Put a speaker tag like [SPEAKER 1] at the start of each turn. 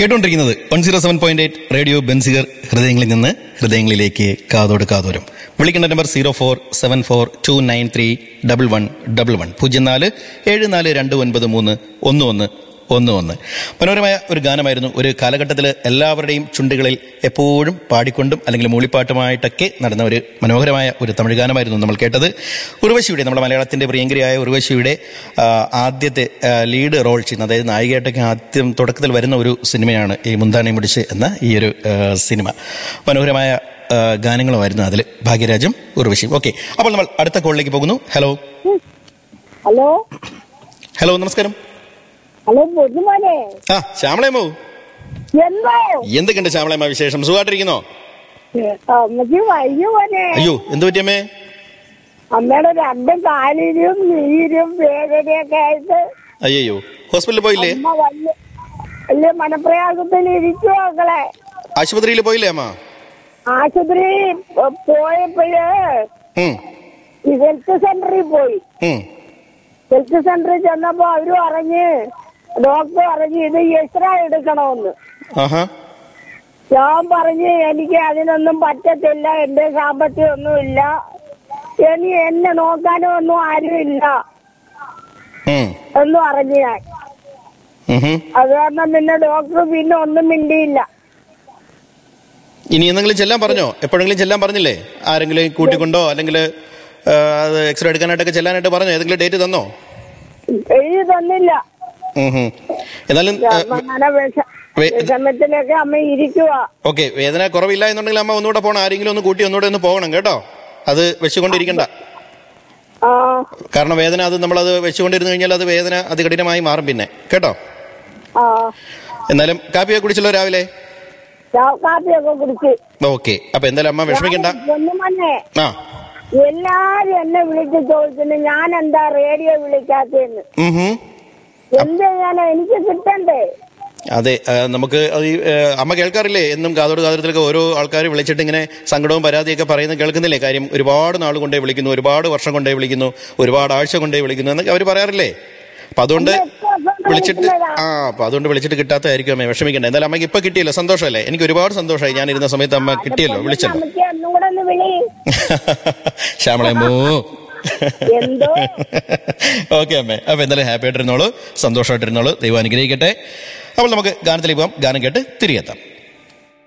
[SPEAKER 1] കേട്ടുകൊണ്ടിരിക്കുന്നത് one zero seven point eight radio Benziger ഹൃദയങ്ങളിൽ നിന്ന് ഹൃദയങ്ങളിലേക്ക് കാതോട് കാതോരം വിളിക്കേണ്ട number zero four seven four two nine three double one double one പൂജ്യം നാല് ഏഴ് നാല് രണ്ട് ഒൻപത് മൂന്ന് ഒന്ന് ഒന്ന് ഒന്ന് ഒന്ന് മനോഹരമായ ഒരു ഗാനമായിരുന്നു ഒരു കാലഘട്ടത്തിൽ എല്ലാവരുടെയും ചുണ്ടുകളിൽ എപ്പോഴും പാടിക്കൊണ്ടും അല്ലെങ്കിൽ മൂളിപ്പാട്ടുമായിട്ടൊക്കെ നടന്ന ഒരു മനോഹരമായ ഒരു തമിഴ് ഗാനമായിരുന്നു നമ്മൾ കേട്ടത് ഉർവശിയുടെ നമ്മുടെ മലയാളത്തിന്റെ പ്രിയങ്കരിയായ ഉർവശിയുടെ ആ, ആദ്യത്തെ ആ, ലീഡ് റോൾ ചെയ്യുന്ന അതായത് നായികയായിട്ടൊക്കെ ആദ്യം തുടക്കത്തിൽ വരുന്ന ഒരു സിനിമയാണ് ഈ മുന്താണി മുടിച്ച് എന്ന ഈ ഒരു ആ, സിനിമ മനോഹരമായ ആ, ഗാനങ്ങളുമായിരുന്നു അതിൽ ഭാഗ്യരാജും ഉർവശിയും ഓക്കെ അപ്പോൾ നമ്മൾ അടുത്ത കോളിലേക്ക് പോകുന്നു ഹലോ
[SPEAKER 2] ഹലോ
[SPEAKER 1] ഹലോ നമസ്കാരം
[SPEAKER 2] ഹലോ പൊന്നുമോനെ
[SPEAKER 1] ആ ശ്യാമളേമോ
[SPEAKER 2] എന്തോ
[SPEAKER 1] എന്തൊക്കെയുണ്ട് ശ്യാമളേമ്മ വിശേഷം സുഖമായിട്ടിരിക്കുന്നോ
[SPEAKER 2] അമ്മക്ക് വയ്യ മോനെ
[SPEAKER 1] അയ്യോ എന്ത് പറ്റിയമ്മേ
[SPEAKER 2] അമ്മയുടെ രണ്ട് കാലിലും നീരും വേദനയൊക്കെ ആയിട്ട്
[SPEAKER 1] അയ്യോ ഹോസ്പിറ്റലിൽ പോയില്ലേ
[SPEAKER 2] അമ്മ വലിയ വലിയ മനപ്രയാസത്തിൽ ഇരിക്കും മക്കളെ
[SPEAKER 1] ആശുപത്രിയിൽ പോയില്ലേ അമ്മ
[SPEAKER 2] ആശുപത്രി പോ- പോയപ്പോഴ്
[SPEAKER 1] ഉം,
[SPEAKER 2] ഈ ഹെൽത്ത് സെന്ററിൽ പോയി
[SPEAKER 1] ഉം.
[SPEAKER 2] ഹെൽത്ത് സെന്ററിൽ ചെന്നപ്പോ അവര് പറഞ്ഞ് ഡോക്ടർ പറഞ്ഞ് ഇത് എക്സ്റേ എടുക്കണമെന്ന്
[SPEAKER 1] ആഹാ
[SPEAKER 2] ഞാൻ പറഞ്ഞ് എനിക്ക് അതിനൊന്നും പറ്റത്തില്ല എന്റെ സാമ്പത്തികമൊന്നുമില്ല ഇനി എന്നെ നോക്കാനും ഒന്നും ആരുമില്ല
[SPEAKER 1] ഉം,
[SPEAKER 2] എന്ന് പറഞ്ഞു ഞാൻ
[SPEAKER 1] ഉഹും.
[SPEAKER 2] അത് കാരണം പിന്നെ ഡോക്ടർ പിന്നെ ഒന്നും മിണ്ടിയില്ല
[SPEAKER 1] ഇനി എന്തെങ്കിലും ചെല്ലാൻ പറഞ്ഞോ എപ്പോഴെങ്കിലും ചെല്ലാൻ പറഞ്ഞില്ലേ ആരെങ്കിലും കൂട്ടിക്കൊണ്ടോ അല്ലെങ്കിൽ അത് എക്സ്റേ എടുക്കാനായിട്ടൊക്കെ ചെല്ലാനായിട്ട് പറഞ്ഞോ ഏതെങ്കിലും ഡേറ്റ് തന്നോ
[SPEAKER 2] എഴുതി തന്നില്ല
[SPEAKER 1] ഉഹും. എന്നാലും
[SPEAKER 2] അങ്ങനെ വിഷ-
[SPEAKER 1] വേ-
[SPEAKER 2] വിഷമത്തിലൊക്കെ അമ്മ ഇരിക്കുക
[SPEAKER 1] ഓക്കെ വേദന കുറവില്ല എന്നുണ്ടെങ്കിൽ അമ്മ ഒന്നുകൂടെ പോകണം ആരെങ്കിലും ഒന്ന് കൂട്ടി ഒന്നുകൂടെ ഒന്ന് പോകണം കേട്ടോ അത് വെച്ചുകൊണ്ടിരിക്കണ്ട
[SPEAKER 2] ആ
[SPEAKER 1] കാരണം വേദന അത് നമ്മളത് വെച്ചുകൊണ്ടിരുന്നു കഴിഞ്ഞാൽ അത് വേദന അതികഠിനമായി മാറും പിന്നെ കേട്ടോ
[SPEAKER 2] ആ
[SPEAKER 1] എന്നാലും കാപ്പിയൊക്കെ കുടിച്ചല്ലോ രാവിലെ
[SPEAKER 2] ചാ- കാപ്പിയൊക്കെ കുടിച്ച്
[SPEAKER 1] ഓക്കെ അപ്പൊ എന്തായാലും അമ്മ വിഷമിക്കണ്ട
[SPEAKER 2] പൊന്നുമന്നെ
[SPEAKER 1] ആ
[SPEAKER 2] എല്ലാരും എന്നെ വിളിച്ച് ചോദിക്കുന്നു ഞാൻ എന്താ റേഡിയോ വിളിക്കാത്തേന്ന്
[SPEAKER 1] ഉഹും.
[SPEAKER 2] എന്ത് ചെയ്യാനാ എനിക്ക് കിട്ടണ്ടേ
[SPEAKER 1] അതെ ആ, നമുക്ക് അത് ഈ, ഏ, അമ്മ കേൾക്കാറില്ലേ എന്നും കാതോട് കാതോരത്തിലൊക്കെ ഓരോ ആൾക്കാർ വിളിച്ചിട്ട് ഇങ്ങനെ സങ്കടവും പരാതിയൊക്കെ പറയുന്നത് കേൾക്കുന്നില്ലേ കാര്യം ഒരുപാട് നാൾ കൊണ്ടേ വിളിക്കുന്നു ഒരുപാട് വർഷം കൊണ്ടേ വിളിക്കുന്നു ഒരുപാട് ആഴ്ച കൊണ്ടേ വിളിക്കുന്നു എന്നൊക്കെ അവർ പറയാറില്ലേ അപ്പൊ അതുകൊണ്ട് വിളിച്ചിട്ട് ആ അപ്പൊ അതുകൊണ്ട് വിളിച്ചിട്ട് കിട്ടാത്തതായിരിക്കും അമ്മ വിഷമിക്കണ്ട എന്തായാലും അമ്മയ്ക്ക് ഇപ്പൊ കിട്ടിയല്ലോ സന്തോഷമല്ലേ എനിക്ക് ഒരുപാട് സന്തോഷമായി ഞാൻ ഇരുന്ന സമയത്ത് അമ്മ കിട്ടിയല്ലോ വിളിച്ചല്ലോ
[SPEAKER 2] നമുക്ക് ഒന്നും കൂടെ ഒന്ന് വിളി
[SPEAKER 1] ശ്യാമളയമ്മോ
[SPEAKER 2] എന്തോ
[SPEAKER 1] ഓക്കെ അമ്മേ അപ്പൊ എന്തായാലും ഹാപ്പി ആയിട്ടിരുന്നോളൂ സന്തോഷമായിട്ടിരുന്നോളൂ ദൈവം അനുഗ്രഹിക്കട്ടെ അപ്പോൾ നമുക്ക് ഗാനത്തിലേക്ക് പോകാം ഗാനം കേട്ട് തിരികെത്താം